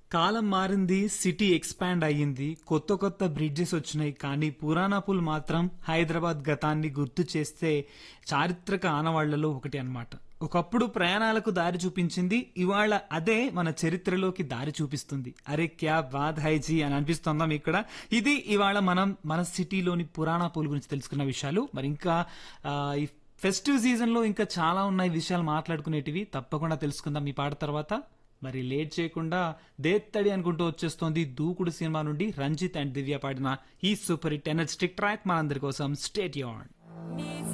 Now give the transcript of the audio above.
కాలం మారింది city expand అయ్యింది కొత్త కొత్త బ్రిడ్జెస్ వచ్చినాయి కానీ పురాణా పుల్ మాత్రం హైదరాబాద్ గతాన్ని గుర్తు చేస్తే చారిత్రక ఆనవాళ్లలో ఒకటి అన్నమాట ఒకప్పుడు ప్రయాణాలకు దారి చూపించింది ఇవాళ అదే మన చరిత్రలోకి దారి చూపిస్తుంది అరే క్యా బాద్ హైజీ అని అనిపిస్తుందా మీకు కూడా ఇది ఇవాళ మనం మన సిటీలోని పురాణా పూల్ గురించి తెలుసుకున్న విషయాలు మరి ఇంకా ఆ, ఈ ఫెస్టివ్ సీజన్ లో ఇంకా చాలా ఉన్నాయి విషయాలు మాట్లాడుకునేటివి తప్పకుండా తెలుసుకుందాం ఈ పాట తర్వాత మరి లేట్ చేయకుండా దేత్తడి అనుకుంటూ వచ్చేస్తోంది దూకుడు సినిమా నుండి రంజిత్ అండ్ దివ్య పాడిన ఈ సూపర్ హిట్ ఎనర్జెటిక్ ట్రాక్ మనందరి కోసం స్టేట్ యాన్ Needs